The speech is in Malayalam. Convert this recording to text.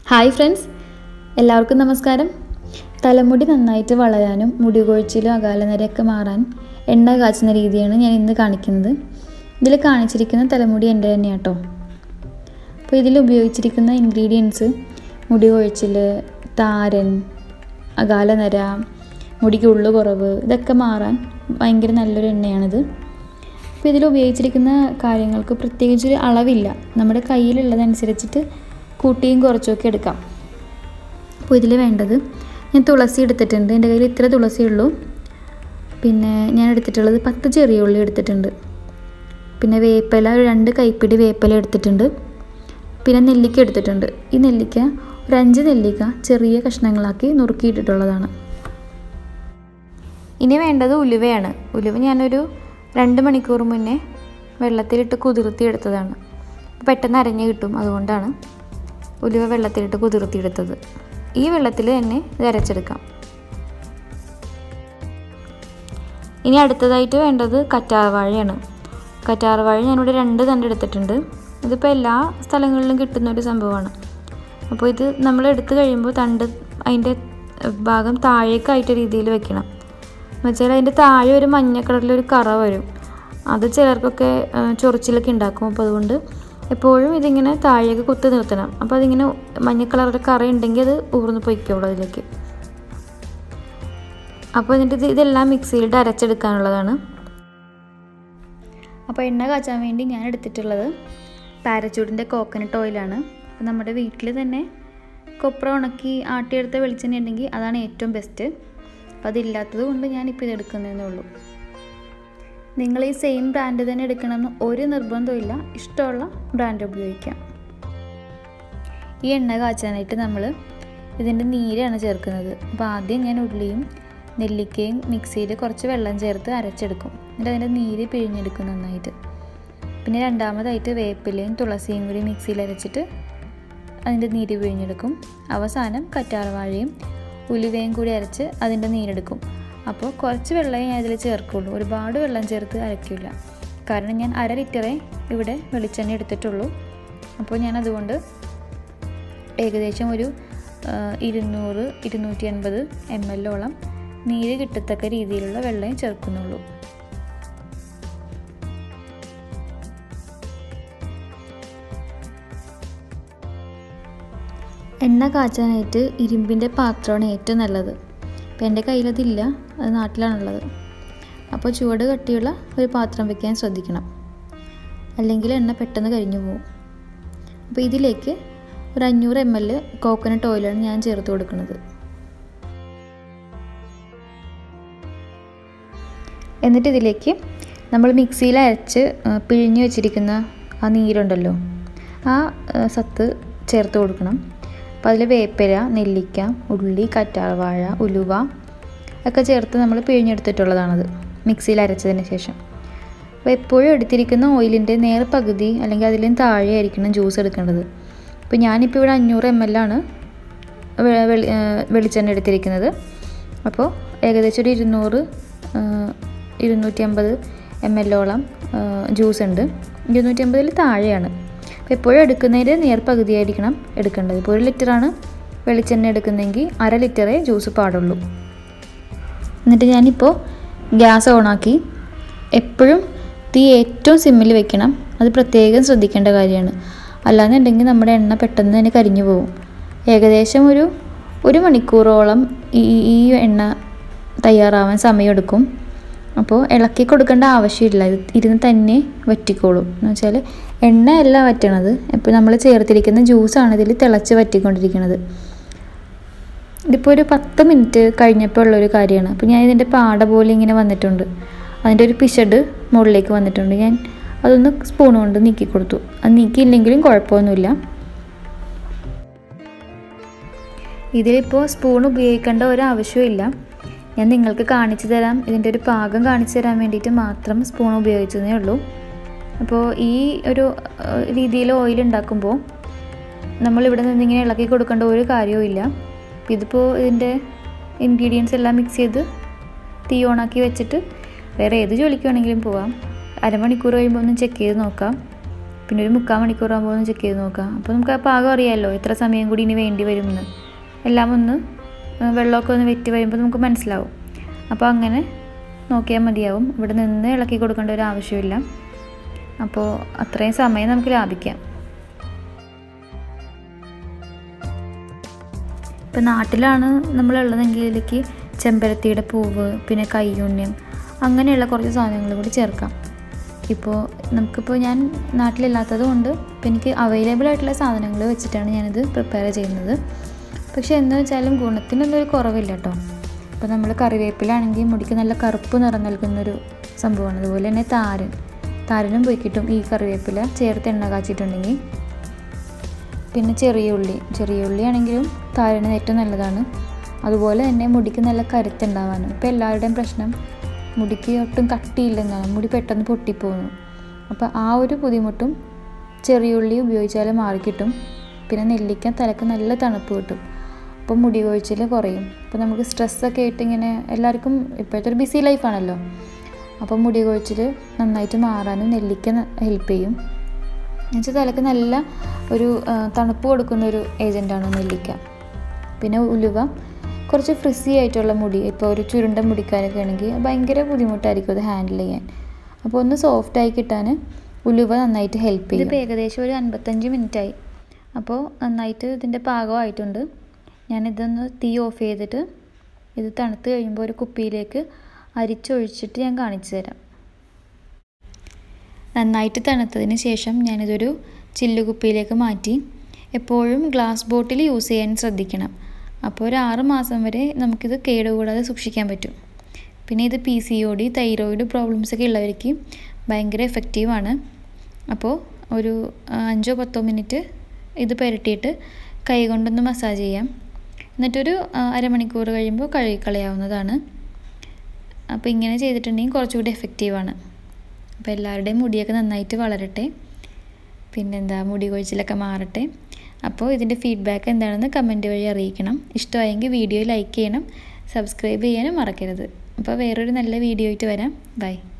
ഹായ് ഫ്രണ്ട്സ് എല്ലാവർക്കും നമസ്കാരം തലമുടി നന്നായിട്ട് വളരാനും മുടി കൊഴിച്ചിലും അകാലനരയൊക്കെ മാറാൻ എണ്ണ കാച്ചുന്ന രീതിയാണ് ഞാൻ ഇന്ന് കാണിക്കുന്നത് ഇതിൽ കാണിച്ചിരിക്കുന്ന തലമുടി എൻ്റെ തന്നെയാണ് കേട്ടോ അപ്പോൾ ഇതിൽ ഉപയോഗിച്ചിരിക്കുന്ന ഇൻഗ്രീഡിയൻസ് മുടി കൊഴിച്ചിൽ താരൻ അകാലനര മുടിക്ക് ഉള്ളു കുറവ് ഇതൊക്കെ മാറാൻ ഭയങ്കര നല്ലൊരു എണ്ണയാണിത് അപ്പോൾ ഇതിൽ ഉപയോഗിച്ചിരിക്കുന്ന കാര്യങ്ങൾക്ക് പ്രത്യേകിച്ചൊരു അളവില്ല നമ്മുടെ കയ്യിലുള്ളതനുസരിച്ചിട്ട് കൂട്ടിയും കുറച്ചുമൊക്കെ എടുക്കാം അപ്പോൾ ഇതിൽ വേണ്ടത് ഞാൻ തുളസി എടുത്തിട്ടുണ്ട് എൻ്റെ കയ്യിൽ ഇത്ര തുളസി ഉള്ളൂ പിന്നെ ഞാൻ എടുത്തിട്ടുള്ളത് പത്ത് ചെറിയ ഉള്ളി എടുത്തിട്ടുണ്ട് പിന്നെ വേപ്പില ഒരു രണ്ട് കൈപ്പിടി വേപ്പില എടുത്തിട്ടുണ്ട് പിന്നെ നെല്ലിക്ക എടുത്തിട്ടുണ്ട് ഈ നെല്ലിക്ക ഒരു അഞ്ച് നെല്ലിക്ക ചെറിയ കഷ്ണങ്ങളാക്കി നുറുക്കിയിട്ടിട്ടുള്ളതാണ് ഇനി വേണ്ടത് ഉലുവയാണ് ഉലുവ ഞാനൊരു രണ്ട് മണിക്കൂർ മുന്നേ വെള്ളത്തിലിട്ട് കുതിർത്തി എടുത്തതാണ് പെട്ടെന്ന് അരഞ്ഞ് കിട്ടും അതുകൊണ്ടാണ് ഉലുവ വെള്ളത്തിലിട്ട് കുതിർത്തിയെടുത്തത് ഈ വെള്ളത്തിൽ തന്നെ ഇത് അരച്ചെടുക്കാം ഇനി അടുത്തതായിട്ട് വേണ്ടത് കറ്റാർവാഴയാണ് കറ്റാർവാഴ ഞാനിവിടെ രണ്ട് തണ്ട് എടുത്തിട്ടുണ്ട് ഇതിപ്പോൾ എല്ലാ സ്ഥലങ്ങളിലും കിട്ടുന്ന ഒരു സംഭവമാണ് അപ്പോൾ ഇത് നമ്മൾ എടുത്തു കഴിയുമ്പോൾ തണ്ട് അതിൻ്റെ ഭാഗം താഴേക്കായിട്ട് രീതിയിൽ വെക്കണം എന്നുവെച്ചാൽ അതിൻ്റെ താഴെ ഒരു മഞ്ഞ കളറിലൊരു കറ വരും അത് ചിലർക്കൊക്കെ ചൊറിച്ചിലൊക്കെ ഉണ്ടാക്കും അപ്പോൾ അതുകൊണ്ട് എപ്പോഴും ഇതിങ്ങനെ താഴേക്ക് കുത്തി നിർത്തണം അപ്പോൾ അതിങ്ങനെ മഞ്ഞ കളറിൻ്റെ കറ ഉണ്ടെങ്കിൽ അത് ഊർന്ന് പൊയ്ക്കോളൂ അതിലേക്ക് അപ്പോൾ എന്നിട്ട് ഇത് ഇതെല്ലാം മിക്സിയിലിട്ട് അരച്ചെടുക്കാനുള്ളതാണ് അപ്പോൾ എണ്ണ കാച്ചാൻ വേണ്ടി ഞാൻ എടുത്തിട്ടുള്ളത് പാരച്ചൂടിൻ്റെ കോക്കനട്ട് ഓയിലാണ് അപ്പോൾ നമ്മുടെ വീട്ടിൽ തന്നെ കൊപ്ര ഉണക്കി ആട്ടിയെടുത്ത വെളിച്ചെണ്ണ ഉണ്ടെങ്കിൽ അതാണ് ഏറ്റവും ബെസ്റ്റ് അപ്പോൾ അതില്ലാത്തത് കൊണ്ട് ഞാനിപ്പോൾ ഇത് എടുക്കുന്നതേ ഉള്ളൂ നിങ്ങൾ ഈ സെയിം ബ്രാൻഡ് തന്നെ എടുക്കണമെന്ന് ഒരു നിർബന്ധമില്ല ഇഷ്ടമുള്ള ബ്രാൻഡ് ഉപയോഗിക്കാം ഈ എണ്ണ കാച്ചാനായിട്ട് നമ്മൾ ഇതിൻ്റെ നീരാണ് ചേർക്കുന്നത് അപ്പോൾ ആദ്യം ഞാൻ ഉള്ളിയും നെല്ലിക്കയും മിക്സിയിൽ കുറച്ച് വെള്ളം ചേർത്ത് അരച്ചെടുക്കും എന്നിട്ട് അതിൻ്റെ നീര് പിഴിഞ്ഞെടുക്കും നന്നായിട്ട് പിന്നെ രണ്ടാമതായിട്ട് വേപ്പിലയും തുളസിയും കൂടി മിക്സിയിൽ അരച്ചിട്ട് അതിൻ്റെ നീര് പിഴിഞ്ഞെടുക്കും അവസാനം കറ്റാർവാഴയും ഉലുവയും കൂടി അരച്ച് അതിൻ്റെ നീരെടുക്കും അപ്പോൾ കുറച്ച് വെള്ളമേ ഞാൻ ഇതിൽ ചേർക്കുള്ളൂ ഒരുപാട് വെള്ളം ചേർത്ത് അരയ്ക്കില്ല കാരണം ഞാൻ അര ലിറ്ററേ ഇവിടെ വെളിച്ചെണ്ണ എടുത്തിട്ടുള്ളൂ അപ്പോൾ ഞാൻ അതുകൊണ്ട് ഏകദേശം ഒരു ഇരുന്നൂറ് ഇരുന്നൂറ്റി അൻപത് എം എല്ലോളം നീര് കിട്ടത്തക്ക രീതിയിലുള്ള വെള്ളമേ ചേർക്കുന്നുള്ളൂ എണ്ണ കാച്ചാനായിട്ട് ഇരുമ്പിൻ്റെ പാത്രമാണ് ഏറ്റവും നല്ലത് അപ്പോൾ എൻ്റെ കയ്യിലതില്ല അത് നാട്ടിലാണുള്ളത് അപ്പോൾ ചുവട് കട്ടിയുള്ള ഒരു പാത്രം വെക്കാൻ ശ്രദ്ധിക്കണം അല്ലെങ്കിൽ എണ്ണ പെട്ടെന്ന് കരിഞ്ഞു പോകും അപ്പോൾ ഇതിലേക്ക് ഒരു അഞ്ഞൂറ് എം എൽ കോക്കനട്ട് ഓയിലാണ് ഞാൻ ചേർത്ത് കൊടുക്കുന്നത് എന്നിട്ട് ഇതിലേക്ക് നമ്മൾ മിക്സിയിൽ അരച്ച് പിഴിഞ്ഞ് വെച്ചിരിക്കുന്ന ആ നീരുണ്ടല്ലോ ആ സത്ത് ചേർത്ത് കൊടുക്കണം അപ്പോൾ അതിൽ വേപ്പില നെല്ലിക്ക ഉള്ളി കറ്റാർവാഴ ഉലുവ ഒക്കെ ചേർത്ത് നമ്മൾ പിഴിഞ്ഞെടുത്തിട്ടുള്ളതാണത് മിക്സിയിൽ അരച്ചതിന് ശേഷം അപ്പോൾ എപ്പോഴും എടുത്തിരിക്കുന്ന ഓയിലിൻ്റെ നേർ പകുതി അല്ലെങ്കിൽ അതിലും താഴെ ആയിരിക്കണം ജ്യൂസ് എടുക്കേണ്ടത് അപ്പോൾ ഞാനിപ്പോൾ ഇവിടെ അഞ്ഞൂറ് എം എൽ ആണ് വെളിച്ചെണ്ണ എടുത്തിരിക്കുന്നത് അപ്പോൾ ഏകദേശം ഒരു ഇരുന്നൂറ് ഇരുന്നൂറ്റി അമ്പത് എം എല്ലോളം ജ്യൂസ് ഉണ്ട് ഇരുന്നൂറ്റി അമ്പതിൽ താഴെയാണ് അപ്പോൾ എപ്പോഴും എടുക്കുന്നതിൻ്റെ നേർ പകുതിയായിരിക്കണം എടുക്കേണ്ടത് ഇപ്പോൾ ഒരു ലിറ്ററാണ് വെളിച്ചെണ്ണ എടുക്കുന്നതെങ്കിൽ അര ലിറ്ററേ ജ്യൂസ് പാടുള്ളൂ എന്നിട്ട് ഞാനിപ്പോൾ ഗ്യാസ് ഓണാക്കി എപ്പോഴും തീ ഏറ്റവും സിമ്മിൽ വെക്കണം അത് പ്രത്യേകം ശ്രദ്ധിക്കേണ്ട കാര്യമാണ് അല്ലാന്നുണ്ടെങ്കിൽ നമ്മുടെ എണ്ണ പെട്ടെന്ന് തന്നെ കരിഞ്ഞു പോകും ഏകദേശം ഒരു ഒരു മണിക്കൂറോളം ഈ ഈ എണ്ണ തയ്യാറാവാൻ സമയമെടുക്കും അപ്പോൾ ഇളക്കി കൊടുക്കേണ്ട ആവശ്യമില്ല ഇത് ഇരുന്ന് തന്നെ വറ്റിക്കോളും എന്ന് വെച്ചാൽ എണ്ണയല്ല വറ്റണത് ഇപ്പോൾ നമ്മൾ ചേർത്തിരിക്കുന്ന ജ്യൂസാണ് ഇതിൽ തിളച്ച് വറ്റിക്കൊണ്ടിരിക്കുന്നത് ഇതിപ്പോൾ ഒരു പത്ത് മിനിറ്റ് കഴിഞ്ഞപ്പോൾ ഉള്ളൊരു കാര്യമാണ് അപ്പോൾ ഞാൻ ഇതിൻ്റെ പാട പോലെ ഇങ്ങനെ വന്നിട്ടുണ്ട് അതിൻ്റെ ഒരു പിശട് മുകളിലേക്ക് വന്നിട്ടുണ്ട് ഞാൻ അതൊന്ന് സ്പൂൺ കൊണ്ട് നീക്കി കൊടുത്തു അത് നീക്കിയില്ലെങ്കിലും കുഴപ്പമൊന്നുമില്ല ഇതിലിപ്പോൾ സ്പൂൺ ഉപയോഗിക്കേണ്ട ഒരു ആവശ്യമില്ല ഞാൻ നിങ്ങൾക്ക് കാണിച്ചു തരാം ഇതിൻ്റെ ഒരു പാകം കാണിച്ചു തരാൻ വേണ്ടിയിട്ട് മാത്രം സ്പൂൺ ഉപയോഗിച്ചതേ ഉള്ളൂ അപ്പോൾ ഈ ഒരു രീതിയിൽ ഓയിൽ ഉണ്ടാക്കുമ്പോൾ നമ്മളിവിടെ നിന്ന് ഇങ്ങനെ ഇളക്കി കൊടുക്കേണ്ട ഒരു കാര്യവും ഇല്ല ഇതിപ്പോൾ ഇതിൻ്റെ ഇൻഗ്രീഡിയൻസ് എല്ലാം മിക്സ് ചെയ്ത് തീ ഓണാക്കി വെച്ചിട്ട് വേറെ ഏത് ജോലിക്ക് വേണമെങ്കിലും പോവാം അരമണിക്കൂർ കഴിയുമ്പോൾ ഒന്ന് ചെക്ക് ചെയ്ത് നോക്കാം പിന്നെ ഒരു മുക്കാൽ മണിക്കൂറാകുമ്പോൾ ഒന്ന് ചെക്ക് ചെയ്ത് നോക്കാം അപ്പോൾ നമുക്ക് ആ പാകം അറിയാമല്ലോ എത്ര സമയം കൂടി ഇനി വേണ്ടി വരും എന്ന് എല്ലാം ഒന്ന് ആ, വെള്ളമൊക്കെ ഒന്ന് വെറ്റി വരുമ്പോൾ നമുക്ക് മനസ്സിലാവും അപ്പോൾ അങ്ങനെ നോക്കിയാൽ മതിയാവും ഇവിടെ നിന്ന് ഇളക്കി കൊടുക്കേണ്ട ഒരു ആവശ്യമില്ല അപ്പോൾ അത്രയും സമയം നമുക്ക് ലാഭിക്കാം ഇപ്പം നാട്ടിലാണ് നമ്മളുള്ളതെങ്കിൽ ഇതിലേക്ക് ചെമ്പരത്തിയുടെ പൂവ് പിന്നെ കയ്യുണ്യം അങ്ങനെയുള്ള കുറച്ച് സാധനങ്ങൾ കൂടി ചേർക്കാം ഇപ്പോൾ നമുക്കിപ്പോൾ ഞാൻ നാട്ടിലില്ലാത്തത് കൊണ്ട് ഇപ്പം എനിക്ക് അവൈലബിൾ ആയിട്ടുള്ള സാധനങ്ങൾ വെച്ചിട്ടാണ് ഞാനിത് പ്രിപ്പയർ ചെയ്യുന്നത് പക്ഷേ എന്ന് വെച്ചാലും ഗുണത്തിനൊന്നും ഒരു കുറവില്ല കേട്ടോ ഇപ്പോൾ നമ്മൾ കറിവേപ്പിലാണെങ്കിൽ മുടിക്ക് നല്ല കറുപ്പ് നിറം നൽകുന്നൊരു സംഭവമാണ് അതുപോലെ തന്നെ താരൻ താരനും പോയി കിട്ടും ഈ കറിവേപ്പില ചേർത്ത് എണ്ണ കാച്ചിട്ടുണ്ടെങ്കിൽ പിന്നെ ചെറിയ ഉള്ളി ചെറിയ ഉള്ളി ആണെങ്കിലും താരന് ഏറ്റവും നല്ലതാണ് അതുപോലെ തന്നെ മുടിക്ക് നല്ല കരുത്തുണ്ടാവാനും ഇപ്പോൾ എല്ലാവരുടെയും പ്രശ്നം മുടിക്ക് ഒട്ടും കട്ടിയില്ലെന്നാണ് മുടി പെട്ടെന്ന് പൊട്ടിപ്പോകുന്നു അപ്പോൾ ആ ഒരു ബുദ്ധിമുട്ടും ചെറിയ ഉള്ളി ഉപയോഗിച്ചാൽ മാറിക്കിട്ടും പിന്നെ നെല്ലിക്ക തലക്ക് നല്ല തണുപ്പ് കിട്ടും അപ്പോൾ മുടി കൊഴിച്ചിൽ കുറയും അപ്പോൾ നമുക്ക് സ്ട്രെസ്സൊക്കെ ആയിട്ട് ഇങ്ങനെ എല്ലാവർക്കും ഇപ്പോഴത്തെ ഒരു ബിസി ലൈഫാണല്ലോ അപ്പോൾ മുടി കൊഴിച്ചിൽ നന്നായിട്ട് മാറാനും നെല്ലിക്ക ഹെൽപ്പ് ചെയ്യും എന്നുവെച്ചാൽ തലക്ക് നല്ല ഒരു ആ, തണുപ്പ് കൊടുക്കുന്ന ഒരു ഏജൻറ്റാണ് നെല്ലിക്ക പിന്നെ ഉലുവ കുറച്ച് ഫ്രിസി ആയിട്ടുള്ള മുടി ഇപ്പോൾ ഒരു ചുരുണ്ട മുടിക്കാരൊക്കെ ആണെങ്കിൽ ഭയങ്കര ബുദ്ധിമുട്ടായിരിക്കും അത് ഹാൻഡിൽ ചെയ്യാൻ അപ്പോൾ ഒന്ന് സോഫ്റ്റായി കിട്ടാൻ ഉലുവ നന്നായിട്ട് ഹെൽപ്പ് ചെയ്യും ഇതിപ്പോൾ ഏകദേശം ഒരു അൻപത്തഞ്ച് മിനിറ്റായി അപ്പോൾ നന്നായിട്ട് ഇതിൻ്റെ പാകമായിട്ടുണ്ട് ഞാനിതൊന്ന് തീ ഓഫ് ചെയ്തിട്ട് ഇത് തണുത്ത് കഴിയുമ്പോൾ ഒരു കുപ്പിയിലേക്ക് അരിച്ചൊഴിച്ചിട്ട് ഞാൻ കാണിച്ചു തരാം നന്നായിട്ട് തണുത്തതിന് ശേഷം ഞാനിതൊരു ചില്ലുകുപ്പിയിലേക്ക് മാറ്റി എപ്പോഴും ഗ്ലാസ് ബോട്ടിൽ യൂസ് ചെയ്യാൻ ശ്രദ്ധിക്കണം അപ്പോൾ ഒരു ആറ് മാസം വരെ നമുക്കിത് കേടുകൂടാതെ സൂക്ഷിക്കാൻ പറ്റും പിന്നെ ഇത് P C O D thyroid problems ഒക്കെ ഉള്ളവർക്ക് ഭയങ്കര എഫക്റ്റീവാണ് അപ്പോൾ ഒരു ആ, അഞ്ചോ പത്തോ മിനിറ്റ് ഇത് പുരട്ടിയിട്ട് കൈ കൊണ്ടൊന്ന് മസാജ് ചെയ്യാം എന്നിട്ടൊരു ആ, അരമണിക്കൂർ കഴിയുമ്പോൾ കഴുകി കളയാവുന്നതാണ് അപ്പോൾ ഇങ്ങനെ ചെയ്തിട്ടുണ്ടെങ്കിൽ കുറച്ചുകൂടി എഫക്റ്റീവാണ് അപ്പോൾ എല്ലാവരുടെയും മുടിയൊക്കെ നന്നായിട്ട് വളരട്ടെ പിന്നെന്താ മുടി കൊഴിച്ചിലൊക്കെ മാറട്ടെ അപ്പോൾ ഇതിൻ്റെ ഫീഡ്ബാക്ക് എന്താണെന്ന് കമൻറ്റ് വഴി അറിയിക്കണം ഇഷ്ടമായെങ്കിൽ വീഡിയോ ലൈക്ക് ചെയ്യണം സബ്സ്ക്രൈബ് ചെയ്യാനും മറക്കരുത് അപ്പോൾ വേറൊരു നല്ല വീഡിയോ ആയിട്ട് വരാം ബൈ